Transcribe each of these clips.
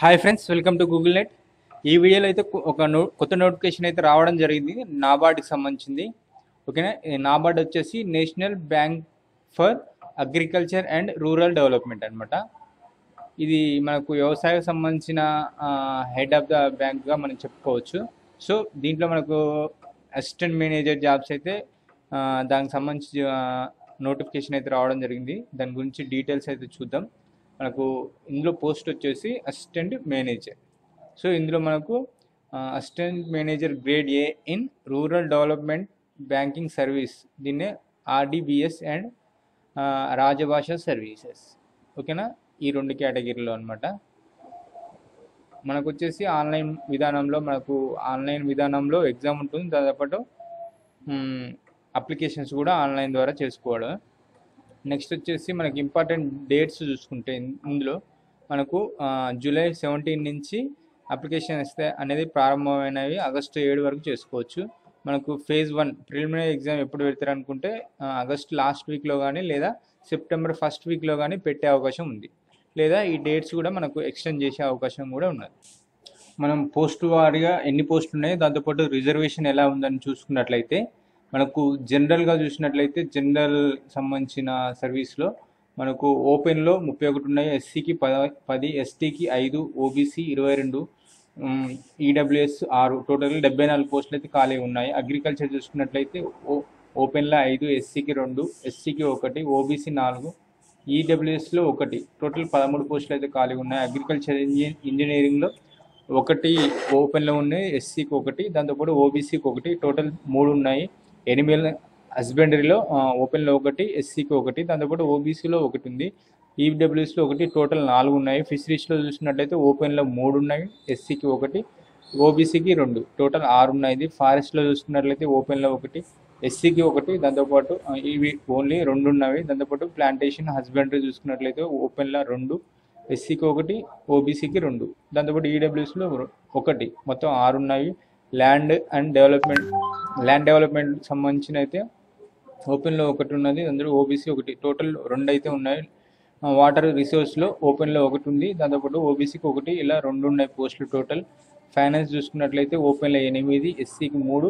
hi friends welcome to Google net ఈ వీడియోలో అయితే కొ- ఒక నో కొత్త నోటిఫికేషన్ అయితే రావడం జరిగింది నాబార్డ్కి సంబంధించింది ఓకేనా ఈ నాబార్డ్ వచ్చేసి national bank for agriculture and rural development అన్నమాట ఇది మనకు వ్యవసాయం సంబంధించిన హెడ్ ఆఫ్ ద బ్యాంక్గా మనం చెప్పుకోవచ్చు సో దీంట్లో మనకు అసిస్టెంట్ మేనేజర్ జాబ్స్ అయితే ఆ, దానికి సంబంధించి నోటిఫికేషన్ అయితే రావడం జరిగింది దాని గురించి డీటెయిల్స్ అయితే చూద్దాం మనకు ఇందులో పోస్ట్ వచ్చేసి అసిస్టెంట్ మేనేజర్ సో ఇందులో మనకు assistant manager grade A in rural development banking service దీన్నే ఆర్డిబిఎస్ అండ్ రాజభాష సర్వీసెస్ ఓకేనా ఈ రెండు కేటగిరీలో అన్నమాట మనకు వచ్చేసి ఆన్లైన్ విధానంలో మనకు ఆన్లైన్ విధానంలో ఎగ్జామ్ ఉంటుంది దాదాపు అప్లికేషన్స్ కూడా ఆన్లైన్ ద్వారా చేసుకోవడం నెక్స్ట్ వచ్చేసి మనకి ఇంపార్టెంట్ డేట్స్ చూసుకుంటే ఇన్- ఇందులో మనకు ఆ, జూలై సెవెంటీన్ నుంచి అప్లికేషన్ ఇస్తే అనేది ప్రారంభమైనవి ఆగస్టు ఏడు వరకు చేసుకోవచ్చు మనకు ఫేజ్ వన్ ప్రిలిమినరీ ఎగ్జామ్ ఎప్పుడు పెడతారు అనుకుంటే ఆ, ఆగస్ట్ లాస్ట్ వీక్లో కానీ లేదా సెప్టెంబర్ ఫస్ట్ వీక్లో కానీ పెట్టే అవకాశం ఉంది లేదా ఈ డేట్స్ కూడా మనకు ఎక్స్టెండ్ చేసే అవకాశం కూడా ఉన్నది మనం పోస్ట్ వారీగా ఎన్ని పోస్టులు ఉన్నాయి దాంతోపాటు రిజర్వేషన్ ఎలా ఉందని చూసుకున్నట్లయితే మనకు జనరల్గా చూసినట్లయితే జనరల్ సంబంధించిన సర్వీస్లో మనకు ఓపెన్లో ముప్పై ఒకటి ఉన్నాయి ఎస్సీకి పద పది ఎస్టీకి ఐదు ఓబీసీ ఇరవై రెండు ఈడబ్ల్యూఎస్ ఆరు టోటల్ డెబ్బై నాలుగు పోస్టులు అయితే ఖాళీ ఉన్నాయి అగ్రికల్చర్ చూసుకున్నట్లయితే ఓ ఓపెన్లో ఐదు ఎస్సీకి రెండు ఎస్సీకి ఒకటి ఓబీసీ నాలుగు ఈడబ్ల్యూఎస్లో ఒకటి టోటల్ పదమూడు పోస్టులు అయితే ఖాళీ ఉన్నాయి అగ్రికల్చర్ ఇంజి ఇంజనీరింగ్లో ఒకటి ఓపెన్లో ఉన్నాయి ఎస్సీకి ఒకటి దాంతోపాటు ఓబీసీకి ఒకటి టోటల్ మూడు ఉన్నాయి ఎనిమిది హస్బెండరీలో ఓపెన్లో ఒకటి ఎస్సీకి ఒకటి దాంతోపాటు ఓబీసీలో ఒకటి ఉంది ఈడబ్ల్యూఎస్లో ఒకటి టోటల్ నాలుగు ఉన్నాయి ఫిషరీస్లో చూసినట్లయితే ఓపెన్లో మూడు ఉన్నాయి ఎస్సీకి ఒకటి ఓబీసీకి రెండు టోటల్ ఆరు ఉన్నాయి ఫారెస్ట్లో చూసుకున్నట్లయితే ఓపెన్లో ఒకటి ఎస్సీకి ఒకటి దాంతోపాటు ఆ, ఇవి ఓన్లీ రెండు ఉన్నవి దాంతోపాటు ప్లాంటేషన్ హస్బెండరీ చూసుకున్నట్లయితే ఓపెన్లో రెండు ఎస్సీకి ఒకటి ఓబీసీకి రెండు దాంతోపాటు ఈడబ్ల్యూఎస్లో ఒకటి మొత్తం ఆరు ఉన్నాయి land and development land development సంబంధించిన అయితే ఓపెన్లో ఒకటి ఉన్నది అందులో ఓబీసీ ఒకటి టోటల్ రెండు అయితే ఉన్నాయి ఆ, వాటర్ రిసోర్స్లో ఓపెన్లో ఒకటి ఉంది దాంతోపాటు ఓబీసీకి ఒకటి ఇలా రెండు ఉన్నాయి పోస్టులు టోటల్ ఫైనాన్స్ చూసుకున్నట్లయితే ఓపెన్లో ఎనిమిది ఎస్సీకి మూడు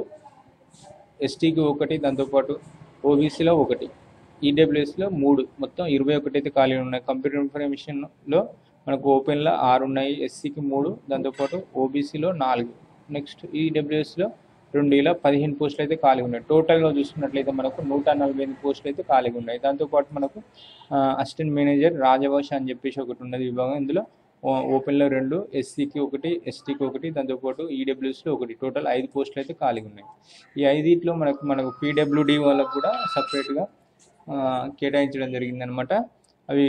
ఎస్టీకి ఒకటి దాంతోపాటు ఓబీసీలో ఒకటి ఈడబ్ల్యూఎస్లో మూడు మొత్తం ఇరవై ఒకటి అయితే ఖాళీ ఉన్నాయి కంప్యూటర్ ఇన్ఫర్మేషన్లో మనకు ఓపెన్లో ఆరు ఉన్నాయి ఎస్సీకి మూడు దాంతోపాటు ఓబీసీలో నాలుగు నెక్స్ట్ ఈడబ్ల్యూఎస్లో రెండు ఇలా పదిహేను పోస్టులు అయితే ఖాళీ ఉన్నాయి టోటల్గా చూసుకున్నట్లయితే మనకు నూట నలభై ఎనిమిది పోస్టులు అయితే ఖాళీగా ఉన్నాయి దాంతోపాటు మనకు అసిస్టెంట్ మేనేజర్ రాజభాష అని చెప్పేసి ఒకటి ఉన్నది విభాగం ఇందులో ఓ- ఓపెన్లో రెండు ఎస్సీకి ఒకటి ఎస్టీకి ఒకటి దాంతోపాటు ఈడబ్ల్యూఎస్లో ఒకటి టోటల్ ఐదు పోస్టులు అయితే ఖాళీగా ఉన్నాయి ఈ ఐదిట్లో మనకు మనకు పీడబ్ల్యూడి వాళ్ళకు కూడా సపరేట్గా కేటాయించడం జరిగిందనమాట అవి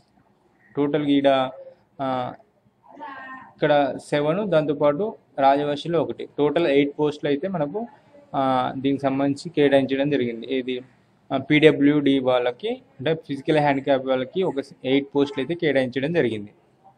టోటల్గా ఈడ ఆ, ఇక్కడ సెవెన్ దాంతోపాటు రాజభాషలో ఒకటి టోటల్ ఎయిట్ పోస్టులు అయితే మనకు ఆ, దీనికి సంబంధించి కేటాయించడం జరిగింది ఇది పీడబ్ల్యూడి వాళ్ళకి అంటే ఫిజికల్ హ్యాండిక్యాప్ వాళ్ళకి ఒక ఎయిట్ పోస్టులు అయితే కేటాయించడం జరిగింది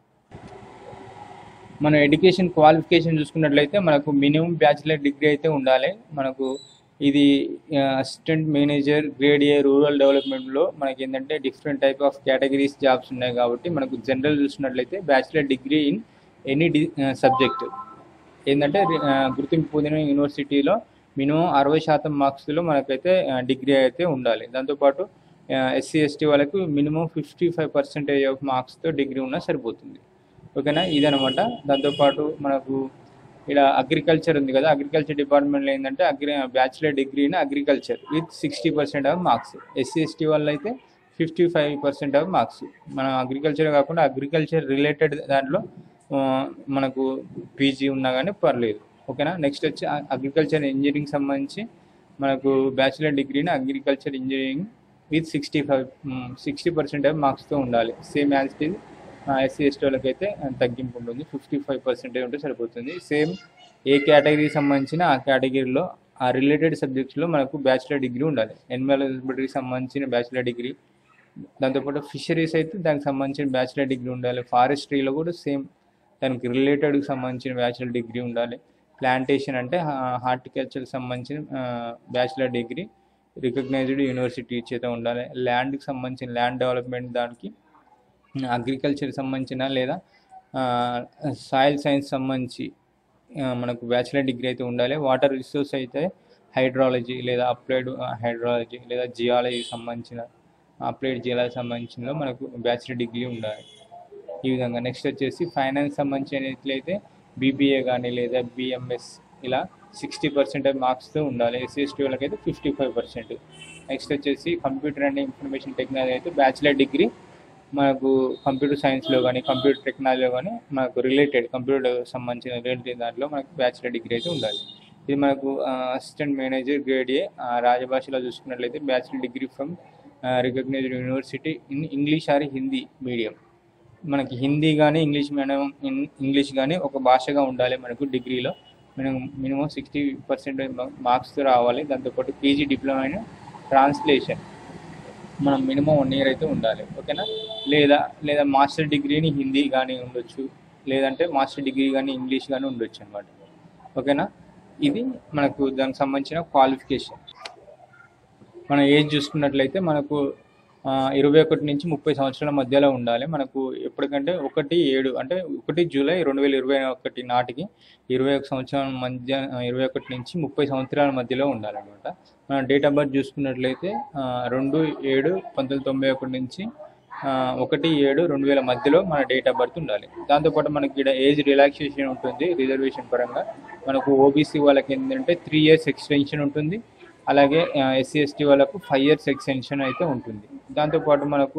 మన ఎడ్యుకేషన్ క్వాలిఫికేషన్ చూసుకున్నట్లయితే మనకు మినిమం బ్యాచిలర్ డిగ్రీ అయితే ఉండాలి మనకు ఇది assistant manager grade A rural డెవలప్మెంట్లో మనకి ఏంటంటే different type of categories jobs ఉన్నాయి కాబట్టి మనకు జనరల్ చూసుకున్నట్లయితే bachelor degree in any the subject ఏంటంటే ఆ, గుర్తింపు పొందిన యూనివర్సిటీలో మినిమం అరవై శాతం మార్క్స్లో మనకైతే డిగ్రీ అయితే ఉండాలి దాంతోపాటు ఎస్సీ ఎస్టీ వాళ్ళకు minimum fifty five percentage of మార్క్స్తో డిగ్రీ ఉన్నా సరిపోతుంది ఓకేనా ఇదనమాట దాంతోపాటు మనకు ఇక్కడ అగ్రికల్చర్ ఉంది కదా అగ్రికల్చర్ డిపార్ట్మెంట్లో ఏంటంటే agri bachelor degree in agriculture with sixty percent of marks SC ST వాళ్ళు అయితే fifty five percent of marks మనం అగ్రికల్చర్ కాకుండా అగ్రికల్చర్ రిలేటెడ్ దాంట్లో ఆ, మనకు పీజీ ఉన్నా కానీ పర్లేదు ఓకేనా నెక్స్ట్ వచ్చి అగ్రికల్చర్ ఇంజనీరింగ్ సంబంధించి మనకు బ్యాచిలర్ డిగ్రీని agriculture engineering with sixty five sixty percent of మార్క్స్తో ఉండాలి same as it SC ST వాళ్ళకి అయితే తగ్గింపు ఉంటుంది ఫిఫ్టీ ఫైవ్ పర్సెంటేజ్ ఉంటే సరిపోతుంది సేమ్ ఏ కేటగిరీకి సంబంధించిన ఆ కేటగిరీలో ఆ రిలేటెడ్ సబ్జెక్ట్స్లో మనకు బ్యాచిలర్ డిగ్రీ ఉండాలి ఎనిమల్ హస్బెండరీకి సంబంధించిన బ్యాచిలర్ డిగ్రీ దాంతోపాటు ఫిషరీస్ అయితే దానికి సంబంధించిన బ్యాచిలర్ డిగ్రీ ఉండాలి ఫారెస్ట్రీలో కూడా సేమ్ దానికి రిలేటెడ్కి సంబంధించిన బ్యాచిలర్ డిగ్రీ ఉండాలి ప్లాంటేషన్ అంటే హార్టికల్చర్కి సంబంధించిన బ్యాచిలర్ డిగ్రీ రికగ్నైజ్డ్ యూనివర్సిటీ చేత ఉండాలి ల్యాండ్కి సంబంధించిన ల్యాండ్ డెవలప్మెంట్ దానికి అగ్రికల్చర్కి సంబంధించిన లేదా సాయిల్ సైన్స్ సంబంధించి ఆ, మనకు బ్యాచిలర్ డిగ్రీ అయితే ఉండాలి వాటర్ రిసోర్స్ అయితే హైడ్రాలజీ లేదా అప్లైడ్ హైడ్రాలజీ లేదా జియాలజీ సంబంధించిన అప్లైడ్ జియాలజీ సంబంధించిన మనకు బ్యాచిలర్ డిగ్రీ ఉండాలి ఈ విధంగా నెక్స్ట్ వచ్చేసి ఫైనాన్స్ సంబంధించినట్లయితే బీబీఏ కానీ లేదా బిఎంఎస్ ఇలా సిక్స్టీ పర్సెంట్ మార్క్స్తో ఉండాలి ఎస్సీఎస్టీ వాళ్ళకి అయితే ఫిఫ్టీ ఫైవ్ పర్సెంట్ నెక్స్ట్ వచ్చేసి కంప్యూటర్ అండ్ ఇన్ఫర్మేషన్ టెక్నాలజీ అయితే బ్యాచిలర్ డిగ్రీ మనకు కంప్యూటర్ సైన్స్లో కానీ కంప్యూటర్ టెక్నాలజీలో కానీ మనకు రిలేటెడ్ కంప్యూటర్ సంబంధించిన రిలేటెడ్ దాంట్లో మనకు బ్యాచిలర్ డిగ్రీ అయితే ఉండాలి ఇది మనకు అసిస్టెంట్ మేనేజర్ గ్రేడ్ ఏ ఆ, రాజభాషలో చూసుకున్నట్లయితే bachelor degree from recognized university in English or Hindi medium మనకి హిందీ కానీ ఇంగ్లీష్ మీడియం ఇంగ్లీష్ కానీ ఒక భాషగా ఉండాలి మనకు డిగ్రీలో మనం మినిమం సిక్స్టీ పర్సెంట్ మార్క్స్ రావాలి దాంతోపాటు పీజీ డిప్లొమా అయిన ట్రాన్స్లేషన్ మనం మినిమం వన్ ఇయర్ అయితే ఉండాలి ఓకేనా లేదా లేదా మాస్టర్ డిగ్రీని హిందీ కానీ ఉండొచ్చు లేదంటే మాస్టర్ డిగ్రీ కానీ ఇంగ్లీష్ కానీ ఉండొచ్చు అనమాట ఓకేనా ఇది మనకు దానికి సంబంధించిన క్వాలిఫికేషన్ మన ఏజ్ చూసుకున్నట్లయితే మనకు ఆ, ఇరవై ఒకటి నుంచి ముప్పై సంవత్సరాల మధ్యలో ఉండాలి మనకు ఎప్పటికంటే ఒకటి ఏడు అంటే ఒకటి జూలై రెండు వేల ఇరవై ఒకటి నాటికి ఇరవై ఒక సంవత్సరాల మధ్య ఇరవై ఒకటి నుంచి ముప్పై సంవత్సరాల మధ్యలో ఉండాలన్నమాట మన డేట్ ఆఫ్ బర్త్ చూసుకున్నట్లయితే ఆ, రెండు ఏడు పంతొమ్మిది తొంభై ఒకటి నుంచి ఆ, ఒకటి ఏడు రెండు వేల మధ్యలో మన డేట్ ఆఫ్ బర్త్ ఉండాలి దాంతోపాటు మనకి ఇక్కడ ఏజ్ రిలాక్సేషన్ ఉంటుంది రిజర్వేషన్ పరంగా మనకు ఓబీసీ వాళ్ళకి ఏంటంటే త్రీ ఇయర్స్ ఎక్స్టెన్షన్ ఉంటుంది అలాగే ఎస్సీ ఎస్టీ వాళ్ళకు ఫైవ్ ఇయర్స్ ఎక్స్టెన్షన్ అయితే ఉంటుంది దాంతోపాటు మనకు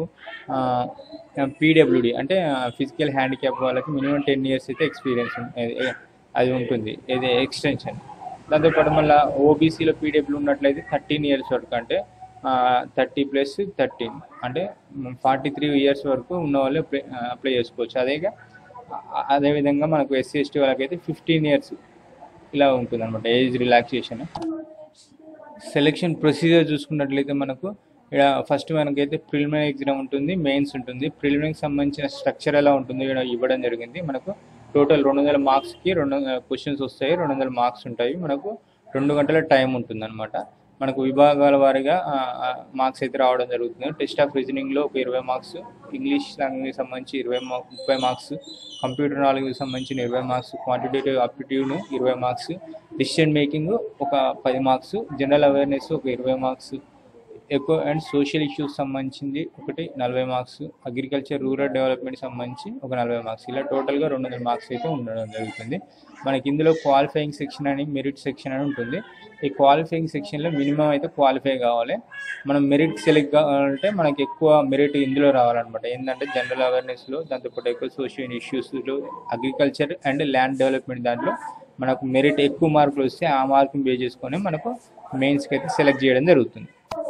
పీడబ్ల్యూడి అంటే ఫిజికల్ హ్యాండిక్యాప్ వాళ్ళకి మినిమం టెన్ ఇయర్స్ అయితే ఎక్స్పీరియన్స్ అది ఉంటుంది ఇది ఎక్స్టెన్షన్ దాంతోపాటు మళ్ళీ ఓబీసీలో పీడబ్ల్యూ ఉన్నట్లయితే థర్టీన్ ఇయర్స్ వరకు అంటే థర్టీ ప్లస్ థర్టీన్ అంటే ఫార్టీ త్రీ ఇయర్స్ వరకు ఉన్న వాళ్ళు అప్లై అప్లై చేసుకోవచ్చు అదేగా ఆ- అదేవిధంగా మనకు ఎస్సీ ఎస్టీ వాళ్ళకైతే ఫిఫ్టీన్ ఇయర్స్ ఇలా ఉంటుంది అనమాట ఏజ్ రిలాక్సేషన్ సెలెక్షన్ ప్రొసీజర్ చూసుకున్నట్లయితే మనకు ఇక్కడ ఫస్ట్ మనకైతే ప్రిలిమినరీ ఎగ్జామ్ ఉంటుంది మెయిన్స్ ఉంటుంది ప్రిలిమినరీకి సంబంధించిన స్ట్రక్చర్ ఎలా ఉంటుంది ఇక్కడ ఇవ్వడం జరిగింది మనకు టోటల్ రెండు వందల మార్క్స్కి రెండు క్వశ్చన్స్ వస్తాయి రెండు వందల మార్క్స్ ఉంటాయి మనకు రెండు గంటల టైం ఉంటుంది అనమాట మనకు విభాగాల వారీగా మార్క్స్ అయితే రావడం జరుగుతుంది టెస్ట్ ఆఫ్ రీజనింగ్లో ఒక ఇరవై మార్క్స్ ఇంగ్లీష్ లాంగ్వేజ్ సంబంధించి ఇరవై మా- ముప్పై మార్క్స్ కంప్యూటర్ నాలెడ్జ్కి సంబంధించిన ఇరవై మార్క్స్ క్వాంటిటేటివ్ అప్టిట్యూడ్ ఇరవై మార్క్స్ డిసిషన్ మేకింగ్ ఒక పది మార్క్స్ జనరల్ అవేర్నెస్ ఒక ఇరవై marks eco and social issues సంబంధించింది ఒకటి నలభై మార్క్స్ అగ్రికల్చర్ రూరల్ డెవలప్మెంట్ సంబంధించి ఒక నలభై మార్క్స్ ఇలా టోటల్గా రెండు వందల మార్క్స్ అయితే ఉండడం జరుగుతుంది మనకి ఇందులో క్వాలిఫైయింగ్ సెక్షన్ అని మెరిట్ సెక్షన్ అని ఉంటుంది ఈ క్వాలిఫైయింగ్ సెక్షన్లో మినిమం అయితే క్వాలిఫై కావాలి మనం మెరిట్ సెలెక్ట్ కావాలంటే మనకి ఎక్కువ మెరిట్ ఇందులో రావాలన్నమాట ఏంటంటే జనరల్ అవేర్నెస్లో దాంతోపాటు ఎక్కువ సోషల్ ఇష్యూస్లో అగ్రికల్చర్ అండ్ ల్యాండ్ డెవలప్మెంట్ దాంట్లో మనకు మెరిట్ ఎక్కువ మార్కులు వస్తే ఆ మార్కుని బేస్ చేసుకొని మనకు మెయిన్స్కి అయితే సెలెక్ట్ చేయడం జరుగుతుంది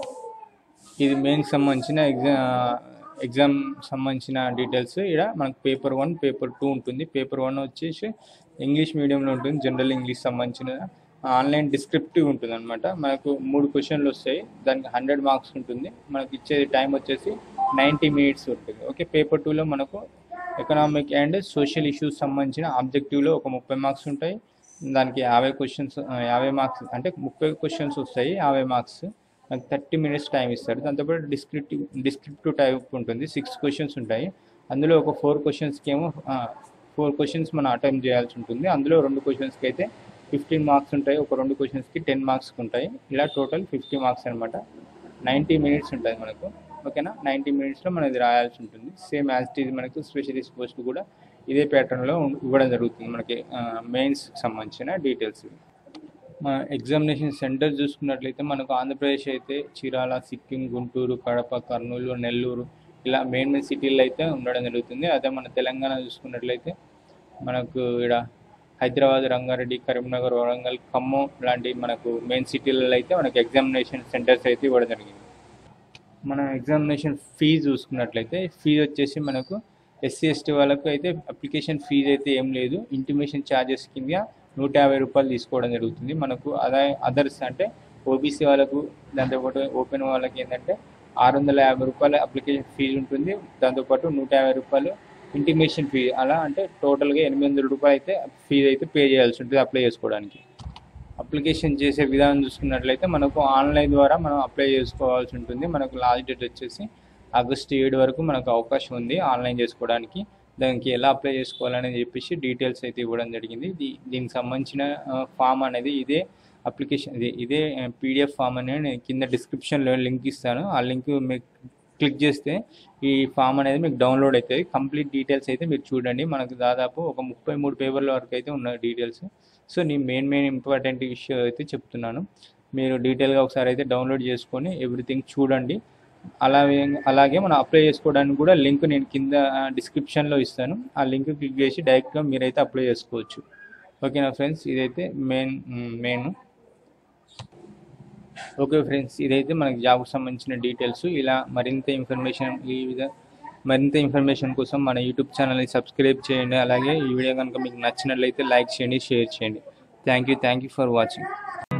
ఇది మెయిన్కి సంబంధించిన ఎగ్జామ్ ఎగ్జామ్ సంబంధించిన డీటెయిల్స్ ఇక్కడ మనకు పేపర్ వన్ పేపర్ టూ ఉంటుంది పేపర్ వన్ వచ్చేసి ఇంగ్లీష్ మీడియంలో ఉంటుంది జనరల్ ఇంగ్లీష్ సంబంధించిన ఆన్లైన్ డిస్క్రిప్టివ్ ఉంటుంది అనమాట మనకు మూడు క్వశ్చన్లు వస్తాయి దానికి హండ్రెడ్ మార్క్స్ ఉంటుంది మనకి ఇచ్చే టైం వచ్చేసి నైంటీ మినిట్స్ ఉంటుంది ఓకే పేపర్ టూలో మనకు ఎకనామిక్ అండ్ సోషల్ ఇష్యూస్ సంబంధించిన ఆబ్జెక్టివ్లో ఒక ముప్పై మార్క్స్ ఉంటాయి దానికి యాభై క్వశ్చన్స్ యాభై మార్క్స్ అంటే ముప్పై క్వశ్చన్స్ వస్తాయి యాభై మార్క్స్ నాకు థర్టీ మినిట్స్ టైం ఇస్తారు దాంతోపాటు డిస్క్రిప్టివ్ డిస్క్రిప్టివ్ టైప్ ఉంటుంది సిక్స్ క్వశ్చన్స్ ఉంటాయి అందులో ఒక ఫోర్ క్వశ్చన్స్కి ఏమో ఫోర్ క్వశ్చన్స్ మనం అటెంప్ట్ చేయాల్సి ఉంటుంది అందులో రెండు క్వశ్చన్స్కి అయితే ఫిఫ్టీన్ మార్క్స్ ఉంటాయి ఒక రెండు క్వశ్చన్స్కి టెన్ మార్క్స్ ఉంటాయి ఇలా టోటల్ ఫిఫ్టీ మార్క్స్ అనమాట నైంటీ మినిట్స్ ఉంటుంది మనకు ఓకేనా నైంటీ మినిట్స్లో మనం ఇది రాయాల్సి ఉంటుంది సేమ్ యాజ్ ఇట్ ఈజ్ మనకు స్పెషలిస్ట్ పోస్ట్ కూడా ఇదే ప్యాటర్న్లో ఇవ్వడం జరుగుతుంది మనకి మెయిన్స్ సంబంధించిన డీటెయిల్స్ మన ఎగ్జామినేషన్ సెంటర్ చూసుకున్నట్లయితే మనకు ఆంధ్రప్రదేశ్ అయితే చీరాల సిక్కిం గుంటూరు కడప కర్నూలు నెల్లూరు ఇలా మెయిన్ మెయిన్ సిటీల్లో అయితే ఉండడం జరుగుతుంది అదే మన తెలంగాణ చూసుకున్నట్లయితే మనకు ఇక్కడ హైదరాబాద్ రంగారెడ్డి కరీంనగర్ వరంగల్ ఖమ్మం లాంటి మనకు మెయిన్ సిటీలలో అయితే మనకు ఎగ్జామినేషన్ సెంటర్స్ అయితే ఇవ్వడం జరిగింది మనం ఎగ్జామినేషన్ ఫీజు చూసుకున్నట్లయితే ఫీజు వచ్చేసి మనకు ఎస్సీ ఎస్టీ వాళ్ళకు అయితే అప్లికేషన్ ఫీజు అయితే ఏం లేదు ఇంటిమేషన్ ఛార్జెస్ కింద నూట యాభై రూపాయలు తీసుకోవడం జరుగుతుంది మనకు అదే అదర్స్ అంటే ఓబీసీ వాళ్ళకు దాంతోపాటు ఓపెన్ వాళ్ళకి ఏంటంటే ఆరు వందల యాభై రూపాయల అప్లికేషన్ ఫీజు ఉంటుంది దాంతోపాటు నూట యాభై రూపాయలు ఇంటిమేషన్ ఫీ అలా అంటే టోటల్గా ఎనిమిది వందల రూపాయలు అయితే ఫీజు అయితే పే చేయాల్సి ఉంటుంది అప్లై చేసుకోవడానికి అప్లికేషన్ చేసే విధానం చూసుకున్నట్లయితే మనకు ఆన్లైన్ ద్వారా మనం అప్లై చేసుకోవాల్సి ఉంటుంది మనకు లాస్ట్ డేట్ వచ్చేసి ఆగస్టు ఏడు వరకు మనకు అవకాశం ఉంది ఆన్లైన్ చేసుకోవడానికి దానికి ఎలా అప్లై చేసుకోవాలని చెప్పేసి డీటెయిల్స్ అయితే ఇవ్వడం జరిగింది దీ- దీనికి సంబంధించిన ఫామ్ అనేది ఇదే అప్లికేషన్ ఇది ఇదే పీడిఎఫ్ ఫామ్ అనేది నేను కింద డిస్క్రిప్షన్లో లింక్ ఇస్తాను ఆ లింక్ మీకు క్లిక్ చేస్తే ఈ ఫామ్ అనేది మీకు డౌన్లోడ్ అవుతుంది కంప్లీట్ డీటెయిల్స్ అయితే మీరు చూడండి మనకు దాదాపు ఒక ముప్పై మూడు పేపర్ల వరకు అయితే ఉన్న డీటెయిల్స్ సో నేను మెయిన్ మెయిన్ ఇంపార్టెంట్ విషయం అయితే చెప్తున్నాను మీరు డీటెయిల్గా ఒకసారి అయితే డౌన్లోడ్ చేసుకొని ఎవ్రీథింగ్ చూడండి అలాగే అలాగే మనం అప్లై చేసుకోవడానికి కూడా లింక్ నేను కింద డిస్క్రిప్షన్లో ఇస్తాను ఆ లింక్ క్లిక్ చేసి డైరెక్ట్గా మీరైతే అప్లై చేసుకోవచ్చు ఓకేనా ఫ్రెండ్స్ ఇదైతే మెయిన్ మెయిన్ ఓకే ఫ్రెండ్స్ ఇదైతే మనకి జాబ్కి సంబంధించిన డీటెయిల్స్ ఇలా మరింత ఇన్ఫర్మేషన్ ఈ విధ మరింత ఇన్ఫర్మేషన్ కోసం మన యూట్యూబ్ ఛానల్ని సబ్స్క్రైబ్ చేయండి అలాగే ఈ వీడియో కనుక మీకు నచ్చినట్లయితే లైక్ చేయండి షేర్ చేయండి thank you thank you for watching